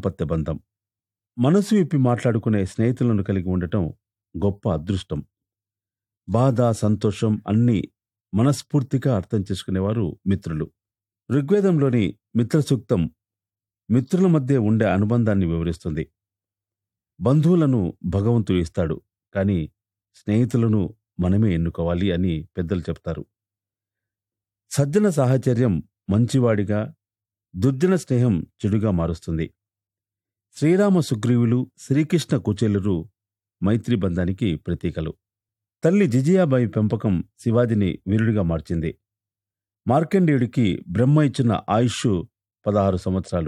దాంపత్య బంధం మనసు విప్పి మాట్లాడుకునే స్నేహితులను కలిగి ఉండటం గొప్ప అదృష్టం బాధ సంతోషం అన్నీ మనస్ఫూర్తిగా అర్థం చేసుకునేవారు మిత్రులు ఋగ్వేదంలోని మిత్ర సూక్తం మిత్రుల మధ్య ఉండే అనుబంధాన్ని వివరిస్తుంది బంధువులను భగవంతుడు ఇస్తాడు కానీ స్నేహితులను మనమే ఎన్నుకోవాలి అని పెద్దలు చెప్తారు సజ్జన సాహచర్యం మంచివాడిగా దుర్జన స్నేహం చెడుగా మారుస్తుంది శ్రీరామ సుగ్రీవులు శ్రీకృష్ణ కుచేలురు మైత్రి బంధానికి ప్రతీకలు తల్లి జిజియాబాయి పెంపకం శివాజిని వీరుడిగా మార్చింది మార్కండేయుడికి బ్రహ్మ ఇచ్చిన ఆయుష్ పదహారు సంవత్సరాలు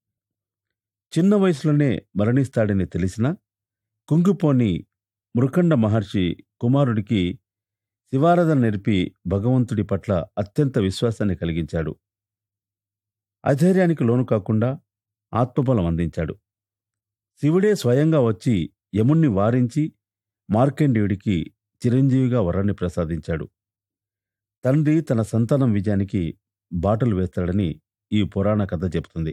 చిన్న వయసులోనే మరణిస్తాడని తెలిసినా కుంగిపోని మృకండ మహర్షి కుమారుడికి శివారాధన నేర్పి భగవంతుడి పట్ల అత్యంత విశ్వాసాన్ని కలిగించాడు అధైర్యానికి లోను కాకుండా ఆత్మబలం అందించాడు శివుడే స్వయంగా వచ్చి యముణ్ణి వారించి మార్కండేయుడికి చిరంజీవిగా వరాన్ని ప్రసాదించాడు తండ్రి తన సంతానం విజయానికి బాటలు వేస్తాడని ఈ పురాణ కథ చెబుతుంది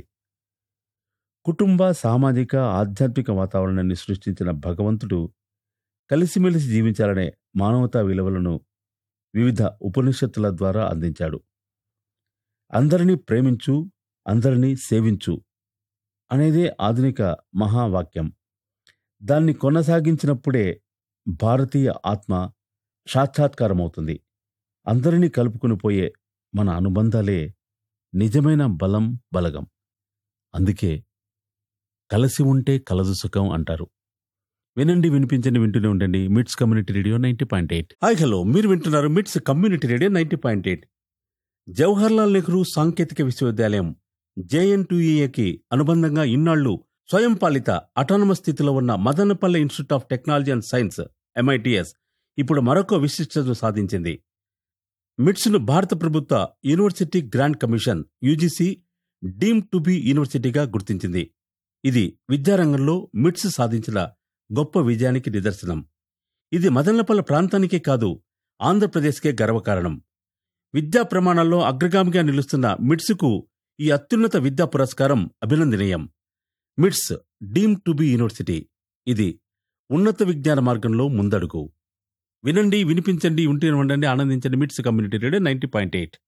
కుటుంబ సామాజిక ఆధ్యాత్మిక వాతావరణాన్ని సృష్టించిన భగవంతుడు కలిసిమెలిసి జీవించాలనే మానవతా విలువలను వివిధ ఉపనిషత్తుల ద్వారా అందించాడు అందరినీ ప్రేమించు అందరినీ సేవించు అనేదే ఆధునిక మహావాక్యం దాన్ని కొనసాగించినప్పుడే భారతీయ ఆత్మ సాక్షాత్కారమవుతుంది అందరినీ కలుపుకుని పోయే మన అనుబంధాలే నిజమైన బలం బలగం అందుకే కలిసి ఉంటే కలదు సుఖం అంటారు వినండి వినిపించండి వింటూనే ఉండండి MITS community radio ninety point eight hi hello మీరు వింటున్నారు MITS community radio ninety point eight Jawaharlal Nehru సాంకేతిక విశ్వవిద్యాలయం జేఎన్టీఏకి అనుబంధంగా ఇన్నాళ్లు స్వయం పాలిత అటానమస్ స్థితిలో ఉన్న Madanapalle institute of technology and science MITS ఇప్పుడు మరొక విశిష్టతను సాధించింది మిట్స్ను భారత ప్రభుత్వ university grant commission UGC deem to be యూనివర్సిటీగా గుర్తించింది ఇది విద్యారంగంలో మిట్స్ సాధించిన గొప్ప విజయానికి నిదర్శనం ఇది మదనపల్లె ప్రాంతానికే కాదు ఆంధ్రప్రదేశ్కే గర్వకారణం విద్యా ప్రమాణాల్లో అగ్రగామిగా నిలుస్తున్న మిట్స్కు ఈ అత్యున్నత విద్యా పురస్కారం అభినందనీయం మిట్స్ డీమ్ టు బి యూనివర్సిటీ ఇది ఉన్నత విజ్ఞాన మార్గంలో ముందడుగు వినండి వినిపించండి ఉంటే ఉండండి ఆనందించండి MITS community radio ninety point eight